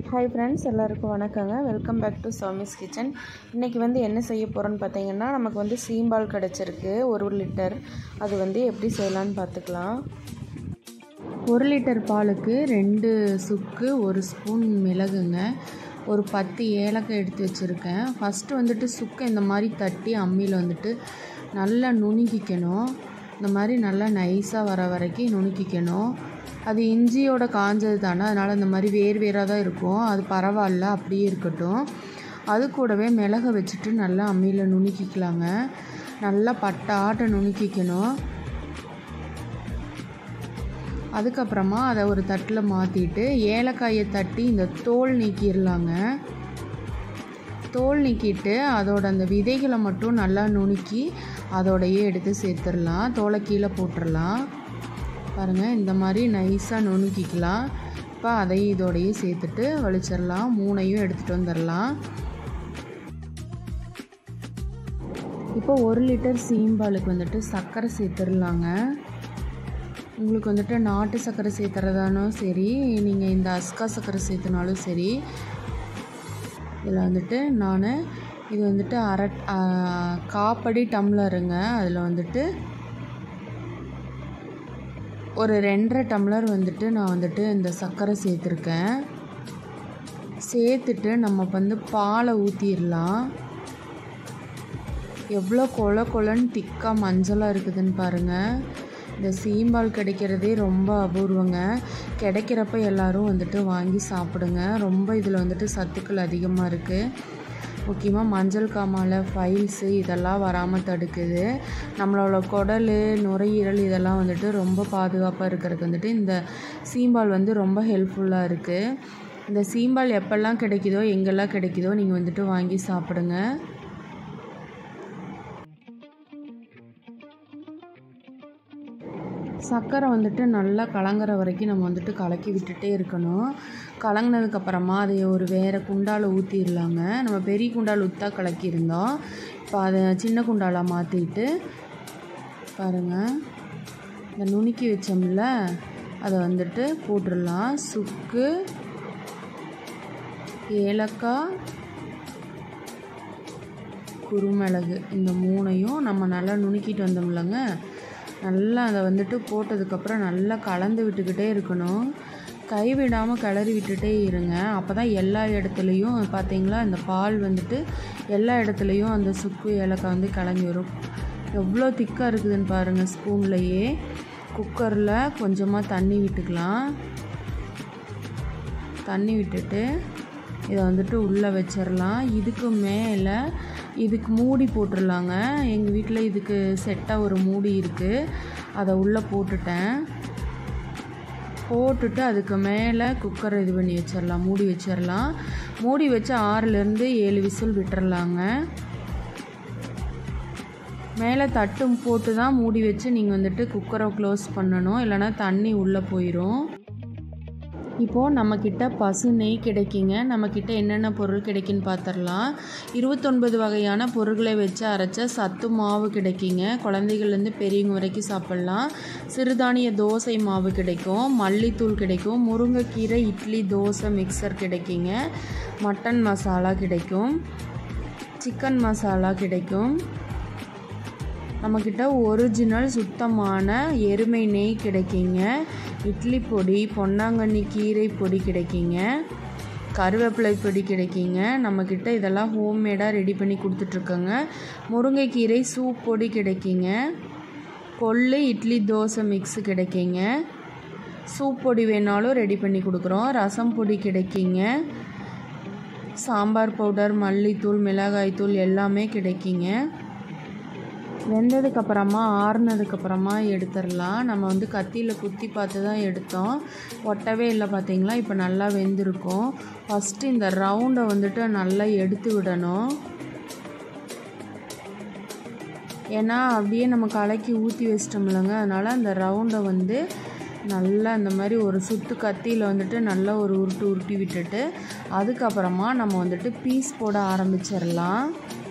hi friends எல்லாருக்கும் வணக்கங்க welcome back to Soumi's kitchen இன்றைக்கி வந்து என்ன செய்ய போகிறோன்னு பார்த்தீங்கன்னா நமக்கு வந்து சீம்பால் கிடச்சிருக்கு ஒரு லிட்டர் அது வந்து எப்படி செய்யலான்னு பார்த்துக்கலாம் ஒரு லிட்டர் பாலுக்கு ரெண்டு சுக்கு ஒரு ஸ்பூன் மிளகுங்க ஒரு பத்து ஏலக்காய் எடுத்து வச்சுருக்கேன் ஃபஸ்ட்டு வந்துட்டு சுக்கை இந்த மாதிரி தட்டி அம்மியில் வந்துட்டு நல்லா நுணுக்கிக்கணும் இந்த மாதிரி நல்லா நைஸாக வர வரைக்கும் நுணுக்கிக்கணும் அது இஞ்சியோட காஞ்சது தானே அதனால் இந்த மாதிரி வேர் வேறாக தான் இருக்கும் அது பரவாயில்ல அப்படியே இருக்கட்டும் அது கூடவே மிளகை வச்சுட்டு நல்லா அம்மியில் நுணுக்கிக்கலாங்க நல்லா பட்டாட்ட நுணுக்கிக்கணும் அதுக்கப்புறமா அதை ஒரு தட்டில் மாற்றிட்டு ஏலக்காயை தட்டி இந்த தோல் நீக்கிடலாங்க தோல் நீக்கிட்டு அதோட அந்த விதைகளை மட்டும் நல்லா நுணுக்கி அதோடையே எடுத்து சேர்த்துடலாம் தோலை கீழே போட்டுடலாம் பாருங்கள் இந்த மாதிரி நைஸாக நுணுக்கிக்கலாம் இப்போ அதையும் இதோடையே சேர்த்துட்டு வலிச்சிடலாம் மூணையும் எடுத்துகிட்டு வந்துடலாம் இப்போ ஒரு லிட்டர் சீம்பாலுக்கு வந்துட்டு சர்க்கரை சேர்த்துடலாங்க உங்களுக்கு வந்துட்டு நாட்டு சர்க்கரை சேர்த்துறதானும் சரி நீங்கள் இந்த அஸ்கா சர்க்கரை சேர்த்துனாலும் சரி இதில் வந்துட்டு நான் இது வந்துட்டு அரை காப்படி டம்ளருங்க அதில் வந்துட்டு ஒரு ரெண்டரை டம்ளர் வந்துட்டு நான் வந்துட்டு இந்த சர்க்கரை சேர்த்துருக்கேன் சேர்த்துட்டு நம்ம வந்து பாலை ஊற்றிடலாம் எவ்வளோ கொல கொலன்னு திக்காக மஞ்சளாக இருக்குதுன்னு பாருங்கள் இந்த சீம்பால் கிடைக்கிறதே ரொம்ப அபூர்வங்க கிடைக்கிறப்ப எல்லோரும் வந்துட்டு வாங்கி சாப்பிடுங்க ரொம்ப இதில் வந்துட்டு சத்துக்கள் அதிகமாக இருக்குது முக்கியமாக மஞ்சள் காமால ஃபைல்ஸு இதெல்லாம் வராமல் தடுக்குது நம்மளோட குடல் நுரையீரல் இதெல்லாம் வந்துட்டு ரொம்ப பாதுகாப்பாக இருக்கிறதுக்கு வந்துட்டு இந்த சீம்பால் வந்து ரொம்ப ஹெல்ப்ஃபுல்லாக இருக்குது இந்த சீம்பால் எப்பெல்லாம் கிடைக்குதோ எங்கெல்லாம் கிடைக்குதோ நீங்கள் வந்துட்டு வாங்கி சாப்பிடுங்க சர்க்கரை வந்துட்டு நல்லா கலங்குற வரைக்கும் நம்ம வந்துட்டு கலக்கி விட்டுட்டே இருக்கணும் கலங்கினதுக்கப்புறமா அதை ஒரு வேறு குண்டால் ஊற்றிடலாங்க நம்ம பெரிய குண்டால் ஊற்றா கலக்கியிருந்தோம் இப்போ அதை சின்ன குண்டாலாக மாற்றிட்டு பாருங்கள் இந்த நுணுக்கி வச்சோம்ல அதை வந்துட்டு போட்டுடலாம் சுக்கு ஏலக்காய் குருமிளகு இந்த மூணையும் நம்ம நல்லா நுணுக்கிட்டு வந்தோம்லங்க நல்லா அதை வந்துட்டு போட்டதுக்கப்புறம் நல்லா கலந்து விட்டுக்கிட்டே இருக்கணும் கைவிடாமல் கிளறி விட்டுட்டே இருங்க அப்போ தான் எல்லா இடத்துலையும் பார்த்தீங்களா இந்த பால் வந்துட்டு எல்லா இடத்துலையும் அந்த சுக்கு ஏலக்காய் வந்து கலங்கி வரும் எவ்வளோ திக்காக இருக்குதுன்னு பாருங்கள் ஸ்பூன்லையே குக்கரில் கொஞ்சமாக தண்ணி விட்டுக்கலாம் தண்ணி விட்டுட்டு இதை வந்துட்டு உள்ளே வச்சிடலாம் இதுக்கு மேலே இதுக்கு மூடி போட்டுடலாங்க எங்கள் வீட்டில் இதுக்கு செட்டாக ஒரு மூடி இருக்குது அதை உள்ளே போட்டுட்டேன் போட்டுட்டு அதுக்கு மேலே குக்கரை இது பண்ணி வச்சிடலாம் மூடி வச்சிடலாம் மூடி வச்சு ஆறுலேருந்து ஏழு விசில் விட்டுறலாங்க மேலே தட்டும் போட்டு தான் மூடி வச்சு நீங்கள் வந்துட்டு குக்கரை க்ளோஸ் பண்ணணும் இல்லைனா தண்ணி உள்ளே போயிடும் இப்போது நம்மக்கிட்ட பசு நெய் கிடைக்குங்க நம்மக்கிட்ட என்னென்ன பொருள் கிடைக்குன்னு பார்த்துடலாம் இருபத்தொன்பது வகையான பொருட்களை வச்சு அரைச்ச சத்து மாவு கிடைக்குங்க குழந்தைகள்லேருந்து பெரியவங்க வரைக்கும் சாப்பிட்லாம் சிறுதானிய தோசை மாவு கிடைக்கும் மல்லித்தூள் கிடைக்கும் முருங்கைக்கீரை இட்லி தோசை மிக்சர் கிடைக்குங்க மட்டன் மசாலா கிடைக்கும் சிக்கன் மசாலா கிடைக்கும் நம்மக்கிட்ட ஒரிஜினல் சுத்தமான எருமை நெய் கிடைக்குங்க இட்லி பொடி பொன்னாங்கண்ணி கீரை பொடி கிடைக்குங்க கருவேப்பிலை பொடி கிடைக்குங்க நம்மக்கிட்ட இதெல்லாம் ஹோம்மேடாக ரெடி பண்ணி கொடுத்துட்ருக்கோங்க முருங்கைக்கீரை சூப் பொடி கிடைக்குங்க கொள்ளு இட்லி தோசை மிக்ஸு கிடைக்குங்க சூப் பொடி வேணாலும் ரெடி பண்ணி கொடுக்குறோம் ரசம் பொடி கிடைக்குங்க சாம்பார் பவுடர் மல்லித்தூள் மிளகாய்த்தூள் எல்லாமே கிடைக்குங்க வெந்ததுக்கப்புறமா ஆறுனதுக்கப்புறமா எடுத்துடலாம் நம்ம வந்து கத்தியில் குத்தி பார்த்து தான் எடுத்தோம் ஒட்டவே இல்லை பார்த்தீங்களா இப்போ நல்லா வெந்திருக்கும் ஃபஸ்ட்டு இந்த ரவுண்டை வந்துட்டு நல்லா எடுத்து விடணும் ஏன்னா அப்படியே நம்ம கலக்கி ஊற்றி வச்சிட்டோம்லங்க அதனால் அந்த ரவுண்டை வந்து நல்லா இந்த மாதிரி ஒரு சுத்து கத்தியில் வந்துட்டு நல்லா ஒரு உருட்டு உருட்டி விட்டுட்டு அதுக்கப்புறமா நம்ம வந்துட்டு பீஸ் போட ஆரம்பிச்சிடலாம்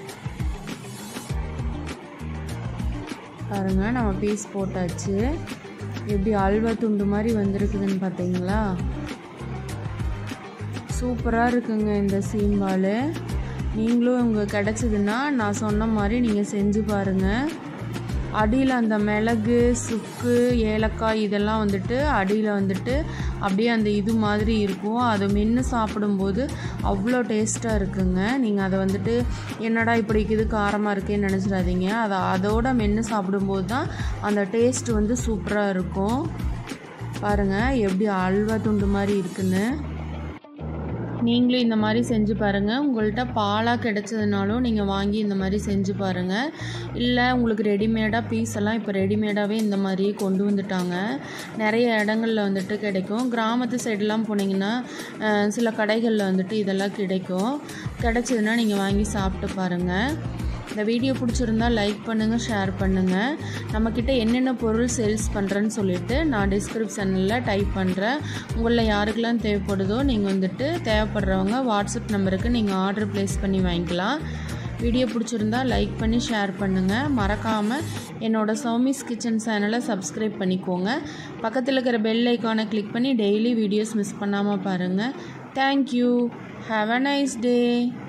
பாருங்கள் நம்ம பீஸ் போட்டாச்சு எப்படி அல்வா துண்டு மாதிரி வந்திருக்குதுன்னு பார்த்தீங்களா சூப்பராக இருக்குங்க இந்த சீம்பால் நீங்களும் உங்கள் கிடச்சிதுன்னா நான் சொன்ன மாதிரி நீங்கள் செஞ்சு பாருங்கள் அடியில் அந்த மிளகு சுக்கு ஏலக்காய் இதெல்லாம் வந்துட்டு அடியில் வந்துட்டு அப்படியே அந்த இது மாதிரி இருக்கும் அதை மென்று சாப்பிடும்போது அவ்வளோ டேஸ்ட்டாக இருக்குங்க நீங்கள் அதை வந்துட்டு என்னடா இப்படி இது காரமாக இருக்கேன்னு நினச்சிடாதீங்க அதை அதோட மென்று சாப்பிடும்போது தான் அந்த டேஸ்ட் வந்து சூப்பராக இருக்கும் பாருங்கள் எப்படி அல்வா துண்டு மாதிரி இருக்குன்னு நீங்களும் இந்த மாதிரி செஞ்சு பாருங்கள் உங்கள்கிட்ட பாலாக கிடைச்சதுனாலும் நீங்கள் வாங்கி இந்த மாதிரி செஞ்சு பாருங்கள் இல்லை உங்களுக்கு ரெடிமேடாக பீஸ் எல்லாம் இப்போ ரெடிமேடாகவே இந்த மாதிரி கொண்டு வந்துட்டாங்க நிறைய இடங்களில் வந்துட்டு கிடைக்கும் கிராமத்து சைடெலாம் போனீங்கன்னா அஹ், சில கடைகளில் வந்துட்டு இதெல்லாம் கிடைக்கும் கிடைச்சதுன்னா நீங்கள் வாங்கி சாப்பிட்டு பாருங்கள் இந்த வீடியோ பிடிச்சிருந்தா லைக் பண்ணுங்கள் ஷேர் பண்ணுங்கள் நம்மக்கிட்ட என்னென்ன பொருள் சேல்ஸ் பண்ணுறேன்னு சொல்லிட்டு நான் டிஸ்கிரிப்ஷனில் டைப் பண்ணுறேன் உங்களில் யாருக்கெல்லாம் தேவைப்படுதோ நீங்கள் வந்துட்டு தேவைப்படுறவங்க வாட்ஸ்அப் நம்பருக்கு நீங்கள் ஆர்டர் ப்ளேஸ் பண்ணி வாங்கிக்கலாம் வீடியோ பிடிச்சிருந்தா லைக் பண்ணி ஷேர் பண்ணுங்கள் மறக்காமல் என்னோடய சௌமிஸ் கிச்சன் சேனலை சப்ஸ்கிரைப் பண்ணிக்கோங்க பக்கத்தில் இருக்கிற பெல் ஐக்கானை கிளிக் பண்ணி டெய்லி வீடியோஸ் மிஸ் பண்ணாமல் பாருங்கள் thank you have a nice day